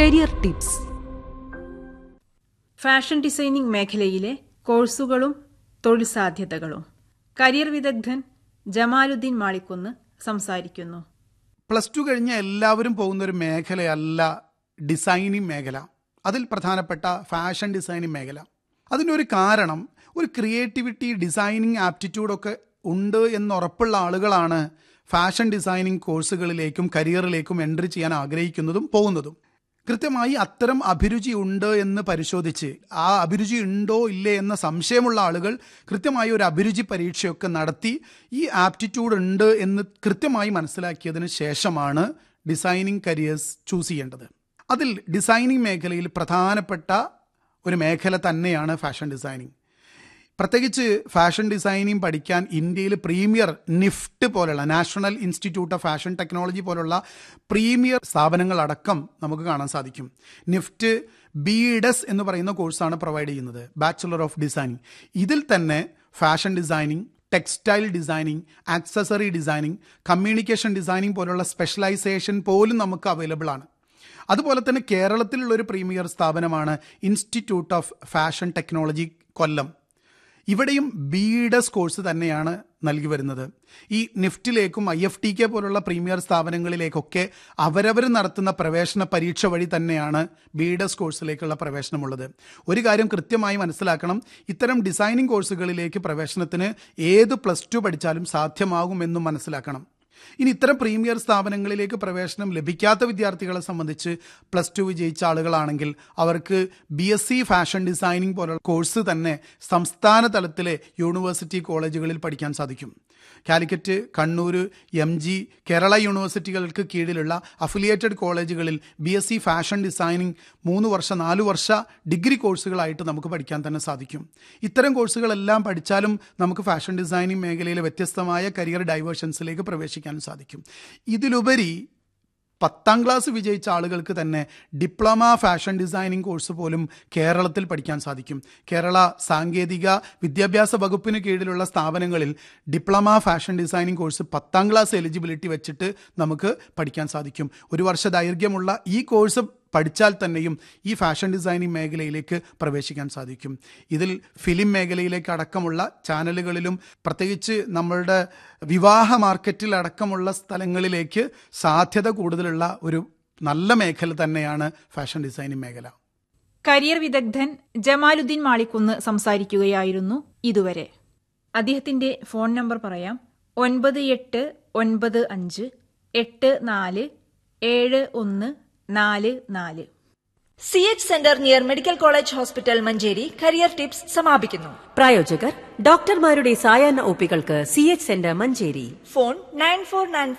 career tips fashion designing മേഖലയിലെ കോഴ്സുകളും തൊഴിൽ സാധ്യതകളും കരിയർ വിദഗ്ധൻ ജമാലുദ്ദീൻ മാളിക്കുന്ന് സംസാരിക്കുന്നു പ്ലസ് ടു കഴിഞ്ഞ എല്ലാവരും പോകുന്ന ഒരു മേഖലയല്ല ഡിസൈനിങ് മേഖല അതിൽ പ്രധാനപ്പെട്ട ഫാഷൻ ഡിസൈനിങ് മേഖല അതിനൊരു കാരണം ഒരു ക്രിയേറ്റിവിറ്റി ഡിസൈനിങ് ആപ്റ്റിറ്റ്യൂഡൊക്കെ ഉണ്ട് എന്നുറപ്പുള്ള ആളുകളാണ് ഫാഷൻ ഡിസൈനിങ് കോഴ്സുകളിലേക്കും കരിയറിലേക്കും എൻട്രി ചെയ്യാൻ ആഗ്രഹിക്കുന്നതും പോകുന്നതും കൃത്യമായി അത്തരം അഭിരുചി ഉണ്ട് എന്ന് പരിശോധിച്ച് ആ അഭിരുചി ഉണ്ടോ ഇല്ലേ എന്ന സംശയമുള്ള ആളുകൾ കൃത്യമായി ഒരു അഭിരുചി പരീക്ഷയൊക്കെ നടത്തി ഈ ആപ്റ്റിറ്റ്യൂഡ് ഉണ്ട് എന്ന് കൃത്യമായി മനസ്സിലാക്കിയതിന് ശേഷമാണ് ഡിസൈനിങ് കരിയേഴ്സ് ചൂസ് ചെയ്യേണ്ടത് അതിൽ ഡിസൈനിങ് മേഖലയിൽ പ്രധാനപ്പെട്ട ഒരു മേഖല തന്നെയാണ് ഫാഷൻ ഡിസൈനിങ് പ്രത്യേകിച്ച് ഫാഷൻ ഡിസൈനിങ് പഠിക്കാൻ ഇന്ത്യയിൽ പ്രീമിയർ നിഫ്റ്റ് പോലുള്ള national institute of fashion technology പോലുള്ള പ്രീമിയർ സ്ഥാപനങ്ങളടക്കം നമുക്ക് കാണാൻ സാധിക്കും നിഫ്റ്റ് ബി ഡെസ് എന്ന് പറയുന്ന കോഴ്സാണ് പ്രൊവൈഡ് ചെയ്യുന്നത് ബാച്ചുലർ ഓഫ് ഡിസൈനിങ് ഇതിൽ തന്നെ fashion designing textile designing accessory designing communication designing പോലുള്ള സ്പെഷ്യലൈസേഷൻ പോലും നമുക്ക് അവൈലബിൾ ആണ് അതുപോലെ തന്നെ കേരളത്തിലുള്ള ഒരു പ്രീമിയർ സ്ഥാപനമാണ് institute of fashion technology Kollam ഇവിടെയും ബി ഡെസ് കോഴ്സ് തന്നെയാണ് നൽകി വരുന്നത് ഈ നിഫ്റ്റിലേക്കും ഐ എഫ് ടി കെ പോലുള്ള പ്രീമിയർ സ്ഥാപനങ്ങളിലേക്കൊക്കെ അവരവർ നടത്തുന്ന പ്രവേശന പരീക്ഷ വഴി തന്നെയാണ് ബി ഡെസ് കോഴ്സിലേക്കുള്ള പ്രവേശനമുള്ളത് ഒരു കാര്യം കൃത്യമായി മനസ്സിലാക്കണം ഇത്തരം ഡിസൈനിങ് കോഴ്സുകളിലേക്ക് പ്രവേശനത്തിന് ഏത് പ്ലസ് ടു പഠിച്ചാലും സാധ്യമാകുമെന്നും മനസ്സിലാക്കണം ഇനി ഇത്തരം പ്രീമിയർ സ്ഥാപനങ്ങളിലേക്ക് പ്രവേശനം ലഭിക്കാത്ത വിദ്യാർത്ഥികളെ സംബന്ധിച്ച് പ്ലസ് ടു വിജയിച്ച ആളുകളാണെങ്കിൽ അവർക്ക് B S C fashion designing പോലുള്ള കോഴ്സ് തന്നെ സംസ്ഥാന തലത്തിലെ യൂണിവേഴ്സിറ്റി കോളേജുകളിൽ പഠിക്കാൻ സാധിക്കും കാലിക്കറ്റ് കണ്ണൂർ എം ജി കേരള യൂണിവേഴ്സിറ്റികൾക്ക് കീഴിലുള്ള അഫിലിയേറ്റഡ് കോളേജുകളിൽ B S C fashion designing മൂന്ന് വർഷ നാല് വർഷ ഡിഗ്രി കോഴ്സുകളായിട്ട് നമുക്ക് പഠിക്കാൻ തന്നെ സാധിക്കും ഇത്തരം കോഴ്സുകളെല്ലാം പഠിച്ചാലും നമുക്ക് ഫാഷൻ ഡിസൈനിങ് മേഖലയിലെ വ്യത്യസ്തമായ കരിയർ ഡൈവേർഷൻസിലേക്ക് പ്രവേശിക്കാൻ സാധിക്കും ഇതിലുപരി പത്താം ക്ലാസ് വിജയിച്ച ആളുകൾക്ക് തന്നെ ഡിപ്ലോമ ഫാഷൻ ഡിസൈനിങ് കോഴ്സ് പോലും കേരളത്തിൽ പഠിക്കാൻ സാധിക്കും കേരള സാങ്കേതിക വിദ്യാഭ്യാസ വകുപ്പിന് കീഴിലുള്ള സ്ഥാപനങ്ങളിൽ ഡിപ്ലോമ ഫാഷൻ ഡിസൈനിങ് കോഴ്സ് പത്താം ക്ലാസ് എലിജിബിലിറ്റി വെച്ചിട്ട് നമുക്ക് പഠിക്കാൻ സാധിക്കും ഒരു വർഷ ദൈർഘ്യമുള്ള ഈ കോഴ്സ് പഠിച്ചാൽ തന്നെയും ഈ ഫാഷൻ ഡിസൈനിങ് മേഖലയിലേക്ക് പ്രവേശിക്കാൻ സാധിക്കും ഇതിൽ ഫിലിം മേഖലയിലേക്ക് അടക്കമുള്ള ചാനലുകളിലും പ്രത്യേകിച്ച് നമ്മളുടെ വിവാഹ മാർക്കറ്റിൽ അടക്കമുള്ള സ്ഥലങ്ങളിലേക്ക് സാധ്യത കൂടുതലുള്ള ഒരു നല്ല മേഖല തന്നെയാണ് ഫാഷൻ ഡിസൈനിങ് മേഖല കരിയർ വിദഗ്ധൻ ജമാലുദ്ദീൻ മാളിക്കുന്ന് സംസാരിക്കുകയായിരുന്നു ഇതുവരെ അദ്ദേഹത്തിന്റെ ഫോൺ നമ്പർ പറയാം ഒൻപത് എട്ട് ഒൻപത് അഞ്ച് എട്ട് നാല് ഏഴ് ഒന്ന് നാല് നാല് C H centre near medical college hospital Manjeri career tips സമാപിക്കുന്നു പ്രായോജകർ ഡോക്ടർമാരുടെ സായാഹ്ന ഒപ്പികൾക്ക് C H centre Manjeri phone nine four nine